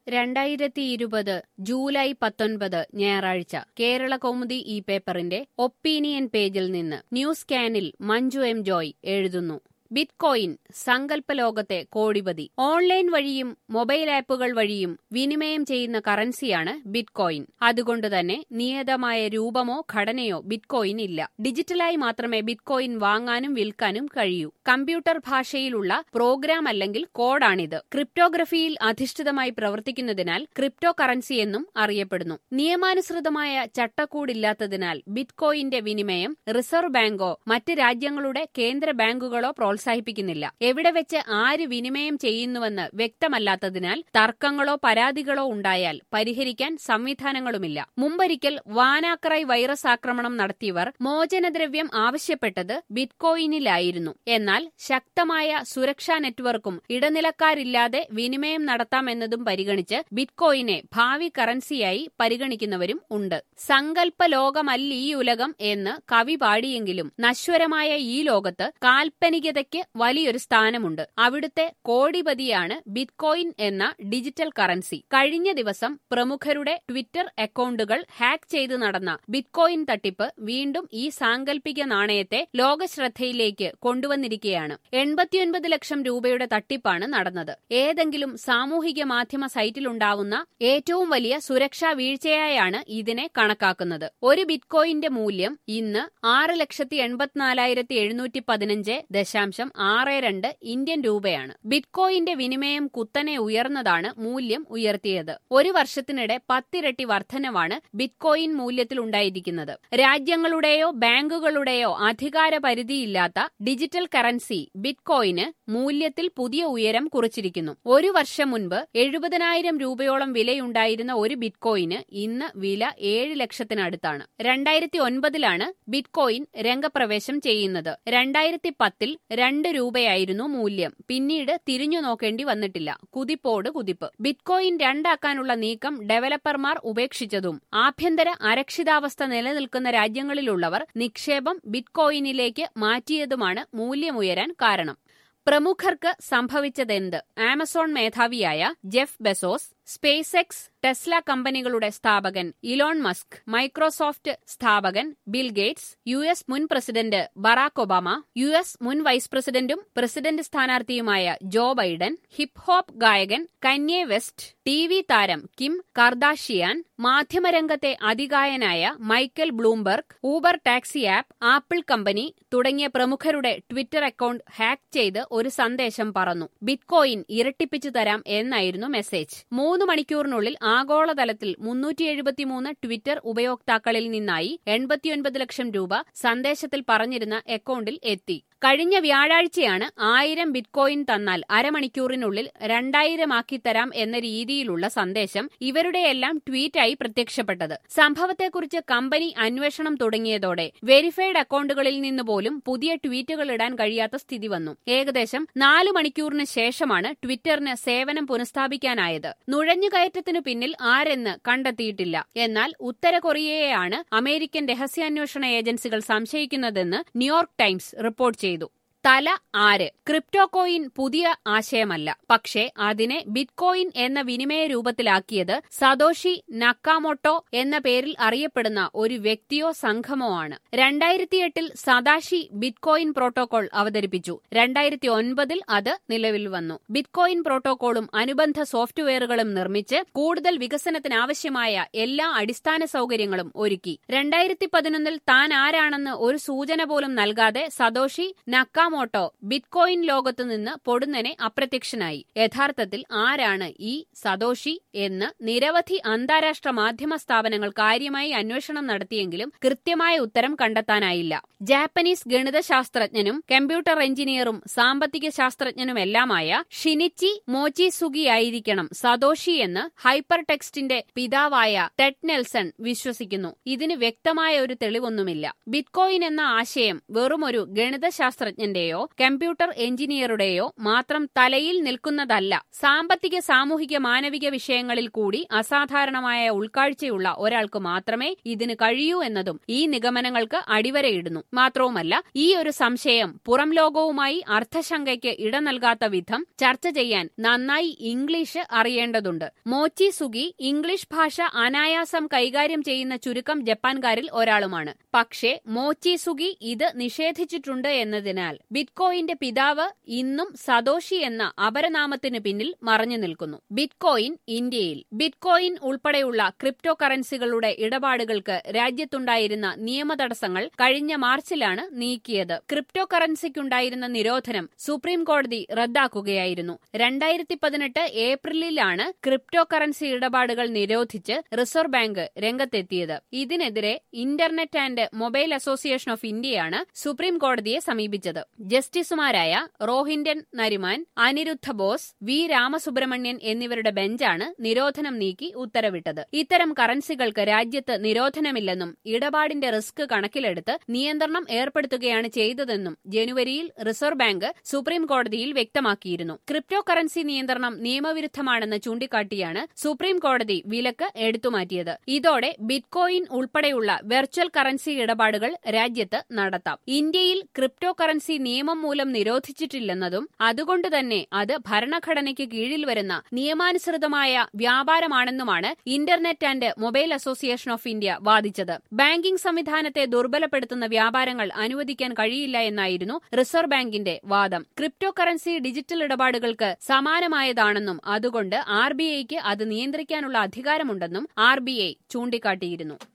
രണ്ടായിരത്തി ഇരുപത് ജൂലൈ പത്തൊൻപത് ഞായറാഴ്ച കേരള കൗമുദി ഈ പേപ്പറിന്റെ ഒപ്പീനിയൻ പേജിൽ നിന്ന് ന്യൂസ് കാനിൽ മഞ്ജു എം ജോയ് എഴുതുന്നു ബിറ്റ്കോയിൻ സങ്കല്പ ലോകത്തെ കോടിപതി ഓൺലൈൻ വഴിയും മൊബൈൽ ആപ്പുകൾ വഴിയും വിനിമയം ചെയ്യുന്ന കറൻസിയാണ് ബിറ്റ്കോയിൻ അതുകൊണ്ട് തന്നെ നിയതമായ രൂപമോ ഘടനയോ ബിറ്റ്കോയിൻ ഇല്ല ഡിജിറ്റലായി മാത്രമേ ബിറ്റ്കോയിൻ വാങ്ങാനും വിൽക്കാനും കഴിയൂ കമ്പ്യൂട്ടർ ഭാഷയിലുള്ള പ്രോഗ്രാം അല്ലെങ്കിൽ കോഡാണിത് ക്രിപ്റ്റോഗ്രഫിയിൽ അധിഷ്ഠിതമായി പ്രവർത്തിക്കുന്നതിനാൽ ക്രിപ്റ്റോ കറൻസി എന്നും അറിയപ്പെടുന്നു നിയമാനുസൃതമായ ചട്ടക്കൂടില്ലാത്തതിനാൽ ബിറ്റ്കോയിന്റെ വിനിമയം റിസർവ് ബാങ്കോ മറ്റ് രാജ്യങ്ങളുടെ കേന്ദ്ര ബാങ്കുകളോ പ്രോത്സാഹിപ്പിക്കുന്നില്ല എവിടെ വെച്ച് ആര് വിനിമയം ചെയ്യുന്നുവെന്ന് വ്യക്തമല്ലാത്തതിനാൽ തർക്കങ്ങളോ പരാതികളോ ഉണ്ടായാൽ പരിഹരിക്കാൻ സംവിധാനങ്ങളുമില്ല മുമ്പൊരിക്കൽ വാനാക്രൈ വൈറസ് ആക്രമണം നടത്തിയവർ മോചനദ്രവ്യം ആവശ്യപ്പെട്ടത് ബിറ്റ്കോയിനിലായിരുന്നു എന്നാൽ ശക്തമായ സുരക്ഷാ നെറ്റ്വർക്കും ഇടനിലക്കാരില്ലാതെ വിനിമയം നടത്താമെന്നതും പരിഗണിച്ച് ബിറ്റ്കോയിനെ ഭാവി കറൻസിയായി പരിഗണിക്കുന്നവരും ഉണ്ട് സങ്കല്പ ലോകമല്ലീ ഉലകം എന്ന് കവി പാടിയെങ്കിലും നശ്വരമായ ഈ ലോകത്ത് കാൽപ്പനികതയ്ക്ക് വലിയൊരു സ്ഥാനമുണ്ട് അവിടുത്തെ കോടിപതിയാണ് ബിറ്റ്കോയിൻ എന്ന ഡിജിറ്റൽ കറൻസി കഴിഞ്ഞ ദിവസം പ്രമുഖരുടെ ട്വിറ്റർ അക്കൗണ്ടുകൾ ഹാക്ക് ചെയ്ത് നടന്ന ബിറ്റ്കോയിൻ തട്ടിപ്പ് വീണ്ടും ഈ സാങ്കല്പിക നാണയത്തെ ലോകശ്രദ്ധയിലേക്ക് കൊണ്ടുവന്നിരിക്കുകയാണ് എൺപത്തിയൊൻപത് ലക്ഷം രൂപയുടെ തട്ടിപ്പാണ് നടന്നത് ഏതെങ്കിലും സാമൂഹിക മാധ്യമ സൈറ്റിലുണ്ടാവുന്ന ഏറ്റവും വലിയ സുരക്ഷാ വീഴ്ചയായാണ് ഇതിനെ കണക്കാക്കുന്നത് ഒരു ബിറ്റ്കോയിന്റെ മൂല്യം ഇന്ന് ആറ് ലക്ഷത്തി എൺപത്തിനാലായിരത്തി എഴുന്നൂറ്റി പതിനഞ്ച് ദശാംശം ആറ് രണ്ട് ഇന്ത്യൻ രൂപയാണ് ബിറ്റ്കോയിന്റെ വിനിമയം കുത്തനെ ഉയർന്നതാണ് മൂല്യം ഉയർത്തിയത് ഒരു വർഷത്തിനിടെ പത്തിരട്ടി വർധനവാണ് ബിറ്റ്കോയിൻ മൂല്യത്തിൽ ഉണ്ടായിരിക്കുന്നത് രാജ്യങ്ങളുടെയോ ബാങ്കുകളുടെയോ അധികാര പരിധിയില്ലാത്ത ഡിജിറ്റൽ കറൻസി ബിറ്റ്കോയിന് മൂല്യത്തിൽ പുതിയ ഉയരം കുറിച്ചിരിക്കുന്നു ഒരു വർഷം മുൻപ് എഴുപതിനായിരം രൂപയോളം വിലയുണ്ടായിരുന്ന ഒരു ബിറ്റ്കോയിന് ഇന്ന് വില ഏഴ് ലക്ഷത്തിനടുത്താണ് രണ്ടായിരത്തി ഒൻപതിലാണ് ബിറ്റ്കോയിൻ രംഗപ്രവേശം ചെയ്യുന്നത് രണ്ടായിരത്തി പത്തിൽ രണ്ട് രൂപയായിരുന്നു മൂല്യം പിന്നീട് തിരിഞ്ഞു നോക്കേണ്ടി വന്നിട്ടില്ല കുതിപ്പോട് കുതിപ്പ് ബിറ്റ്കോയിൻ രണ്ടാക്കാനുള്ള നീക്കം ഡെവലപ്പർമാർ ഉപേക്ഷിച്ചതും ആഭ്യന്തര അരക്ഷിതാവസ്ഥ നിലനിൽക്കുന്ന രാജ്യങ്ങളിലുള്ളവർ നിക്ഷേപം ബിറ്റ്കോയിനിലേക്ക് മാറ്റിയതുമാണ് മൂല്യമുയരാൻ കാരണം പ്രമുഖർക്ക് സംഭവിച്ചതെന്ത് ആമസോൺ മേധാവിയായ Jeff Bezos SpaceX Tesla കമ്പനികളുടെ സ്ഥാപകൻ ഇലോൺ മസ്ക് മൈക്രോസോഫ്റ്റ് സ്ഥാപകൻ ബിൽ ഗേറ്റ്സ് യു എസ് മുൻ president Barack Obama U S മുൻ വൈസ് പ്രസിഡന്റും പ്രസിഡന്റ് സ്ഥാനാർത്ഥിയുമായ ജോ ബൈഡൻ ഹിപ് ഹോപ്പ് ഗായകൻ കന്യെ വെസ്റ്റ് ടി വി താരം കിം കർദാഷിയാൻ മാധ്യമരംഗത്തെ അതികായനായ Michael Bloomberg Uber taxi app Apple company തുടങ്ങിയ പ്രമുഖരുടെ ട്വിറ്റർ അക്കൗണ്ട് ഹാക്ക് ചെയ്ത് ഒരു സന്ദേശം പറന്നു ബിറ്റ്കോയിൻ ഇരട്ടിപ്പിച്ചു തരാം എന്നായിരുന്നു മെസ്സേജ് മൂന്ന് മണിക്കൂറിനുള്ളിൽ ആഗോളതലത്തിൽ മുന്നൂറ്റി എഴുപത്തിമൂന്ന് ട്വിറ്റർ ഉപയോക്താക്കളിൽ നിന്നായി എൺപത്തിയൊൻപത് ലക്ഷം രൂപ സന്ദേശത്തിൽ പറഞ്ഞിരുന്ന അക്കൗണ്ടിൽ എത്തി കഴിഞ്ഞ വ്യാഴാഴ്ചയാണ് ആയിരം ബിറ്റ്കോയിൻ തന്നാൽ അരമണിക്കൂറിനുള്ളിൽ രണ്ടായിരമാക്കി തരാം എന്ന രീതിയിലുള്ള സന്ദേശം ഇവരുടെയെല്ലാം ട്വീറ്റായി പ്രത്യക്ഷപ്പെട്ടത് സംഭവത്തെക്കുറിച്ച് കമ്പനി അന്വേഷണം തുടങ്ങിയതോടെ വെരിഫൈഡ് അക്കൗണ്ടുകളിൽ നിന്ന് പോലും പുതിയ ട്വീറ്റുകൾ ഇടാൻ കഴിയാത്ത സ്ഥിതി വന്നു ഏകദേശം നാലു മണിക്കൂറിന് ശേഷമാണ് ട്വിറ്ററിന് സേവനം പുനഃസ്ഥാപിക്കാനായത് നുഴഞ്ഞുകയറ്റത്തിനു പിന്നിൽ ആരെന്ന് കണ്ടെത്തിയിട്ടില്ല എന്നാൽ ഉത്തര കൊറിയയെയാണ് അമേരിക്കൻ രഹസ്യാന്വേഷണ ഏജൻസികൾ സംശയിക്കുന്നതെന്ന് ന്യൂയോർക്ക് ടൈംസ് റിപ്പോർട്ട് ചെയ്തു തല ആര് ക്രിപ്റ്റോ കോയിൻ പുതിയ ആശയമല്ല പക്ഷേ അതിനെ ബിറ്റ്കോയിൻ എന്ന വിനിമയ രൂപത്തിലാക്കിയത് സതോഷി നക്കാമോട്ടോ എന്ന പേരിൽ അറിയപ്പെടുന്ന ഒരു വ്യക്തിയോ സംഘമോ ആണ് രണ്ടായിരത്തിയെട്ടിൽ സദാഷി ബിറ്റ്കോയിൻ പ്രോട്ടോകോൾ അവതരിപ്പിച്ചു രണ്ടായിരത്തി ഒൻപതിൽ അത് നിലവിൽ വന്നു ബിറ്റ്കോയിൻ പ്രോട്ടോകോളും അനുബന്ധ സോഫ്റ്റ്വെയറുകളും നിർമ്മിച്ച് കൂടുതൽ വികസനത്തിനാവശ്യമായ എല്ലാ അടിസ്ഥാന സൗകര്യങ്ങളും ഒരുക്കി രണ്ടായിരത്തി പതിനൊന്നിൽ താൻ ആരാണെന്ന് ഒരു സൂചന പോലും നൽകാതെ സതോഷി നക്കാമോ നക്കാമോട്ടോ ബിറ്റ്കോയിൻ ലോകത്തു നിന്ന് പൊടുന്നനെ അപ്രത്യക്ഷനായി യഥാർത്ഥത്തിൽ ആരാണ് ഈ സതോഷി എന്ന് നിരവധി അന്താരാഷ്ട്ര മാധ്യമ സ്ഥാപനങ്ങൾ കാര്യമായി അന്വേഷണം നടത്തിയെങ്കിലും കൃത്യമായ ഉത്തരം കണ്ടെത്താനായില്ല ജാപ്പനീസ് ഗണിതശാസ്ത്രജ്ഞനും കമ്പ്യൂട്ടർ എഞ്ചിനീയറും സാമ്പത്തിക ശാസ്ത്രജ്ഞനുമെല്ലാമായ ഷിനിച്ചി മോച്ചിസുഗി ആയിരിക്കണം സതോഷി എന്ന് ഹൈപ്പർ ടെക്സ്റ്റിന്റെ പിതാവായ ടെഡ് നെൽസൺ വിശ്വസിക്കുന്നു ഇതിന് വ്യക്തമായ ഒരു തെളിവൊന്നുമില്ല ബിറ്റ്കോയിൻ എന്ന ആശയം വെറുമൊരു ഗണിതശാസ്ത്രജ്ഞന്റെ സയന്റിസ്റ്റിന്റെയോ കമ്പ്യൂട്ടർ എഞ്ചിനീയറുടെയോ മാത്രം തലയിൽ നിൽക്കുന്നതല്ല സാമ്പത്തിക സാമൂഹിക മാനവിക വിഷയങ്ങളിൽ കൂടി അസാധാരണമായ ഉൾക്കാഴ്ചയുള്ള ഒരാൾക്ക് മാത്രമേ ഇതിന് കഴിയൂ എന്നതും ഈ നിഗമനങ്ങൾക്ക് അടിവരയിടുന്നു മാത്രവുമല്ല ഈ ഒരു സംശയം പുറം ലോകവുമായി അർത്ഥശങ്കയ്ക്ക് ഇട നൽകാത്ത വിധം ചർച്ച ചെയ്യാൻ നന്നായി ഇംഗ്ലീഷ് അറിയേണ്ടതുണ്ട് മോച്ചി സുഗി ഇംഗ്ലീഷ് ഭാഷ അനായാസം കൈകാര്യം ചെയ്യുന്ന ചുരുക്കം ജപ്പാൻകാരിൽ ഒരാളുമാണ് പക്ഷേ മോച്ചി സുഗി ഇത് നിഷേധിച്ചിട്ടുണ്ട് എന്നതിനാൽ ബിറ്റ്കോയിന്റെ പിതാവ് ഇന്നും സതോഷി എന്ന അപരനാമത്തിന് പിന്നിൽ മറഞ്ഞു നിൽക്കുന്നു ബിറ്റ്കോയിൻ ഇന്ത്യയിൽ ബിറ്റ്കോയിൻ ഉൾപ്പെടെയുള്ള ക്രിപ്റ്റോ കറൻസികളുടെ ഇടപാടുകൾക്ക് രാജ്യത്തുണ്ടായിരുന്ന നിയമതടസ്സങ്ങൾ കഴിഞ്ഞ മാർച്ചിലാണ് നീക്കിയത് ക്രിപ്റ്റോ കറൻസിക്കുണ്ടായിരുന്ന നിരോധനം സുപ്രീം കോടതി റദ്ദാക്കുകയായിരുന്നു രണ്ടായിരത്തി പതിനെട്ട് ഏപ്രിലിലാണ് ക്രിപ്റ്റോ കറൻസി ഇടപാടുകൾ നിരോധിച്ച് റിസർവ് ബാങ്ക് രംഗത്തെത്തിയത് ഇതിനെതിരെ internet and mobile association of ഇന്ത്യയാണ് സുപ്രീം കോടതിയെ സമീപിച്ചത് ജസ്റ്റിസുമാരായ റോഹിൻഡൻ നരിമാൻ അനിരുദ്ധ ബോസ് വി രാമസുബ്രഹ്മണ്യൻ എന്നിവരുടെ ബെഞ്ചാണ് നിരോധനം നീക്കി ഉത്തരവിട്ടത് ഇത്തരം കറൻസികൾക്ക് രാജ്യത്ത് നിരോധനമില്ലെന്നും ഇടപാടിന്റെ റിസ്ക് കണക്കിലെടുത്ത് നിയന്ത്രണം ഏർപ്പെടുത്തുകയാണ് ചെയ്തതെന്നും ജനുവരിയിൽ റിസർവ് ബാങ്ക് സുപ്രീം കോടതിയിൽ വ്യക്തമാക്കിയിരുന്നു ക്രിപ്റ്റോ കറൻസി നിയന്ത്രണം നിയമവിരുദ്ധമാണെന്ന് ചൂണ്ടിക്കാട്ടിയാണ് സുപ്രീം കോടതി വിലക്ക് എടുത്തുമാറ്റിയത് ഇതോടെ ബിറ്റ്കോയിൻ ഉൾപ്പെടെയുള്ള വെർച്വൽ കറൻസി ഇടപാടുകൾ രാജ്യത്ത് നടത്താം ഇന്ത്യയിൽ ക്രിപ്റ്റോ കറൻസി നിയമം മൂലം നിരോധിച്ചിട്ടില്ലെന്നതും അതുകൊണ്ട് തന്നെ അത് ഭരണഘടനയ്ക്ക് കീഴിൽ വരുന്ന നിയമാനുസൃതമായ വ്യാപാരമാണെന്നുമാണ് internet and mobile association of India വാദിച്ചത് ബാങ്കിംഗ് സംവിധാനത്തെ ദുർബലപ്പെടുത്തുന്ന വ്യാപാരങ്ങൾ അനുവദിക്കാൻ കഴിയില്ല എന്നായിരുന്നു റിസർവ് ബാങ്കിന്റെ വാദം ക്രിപ്റ്റോ കറൻസി ഡിജിറ്റൽ ഇടപാടുകൾക്ക് സമാനമായതാണെന്നും അതുകൊണ്ട് ആർ ബി ഐക്ക് അത് നിയന്ത്രിക്കാനുള്ള അധികാരമുണ്ടെന്നും ആർ ബി ഐ ചൂണ്ടിക്കാട്ടിയിരുന്നു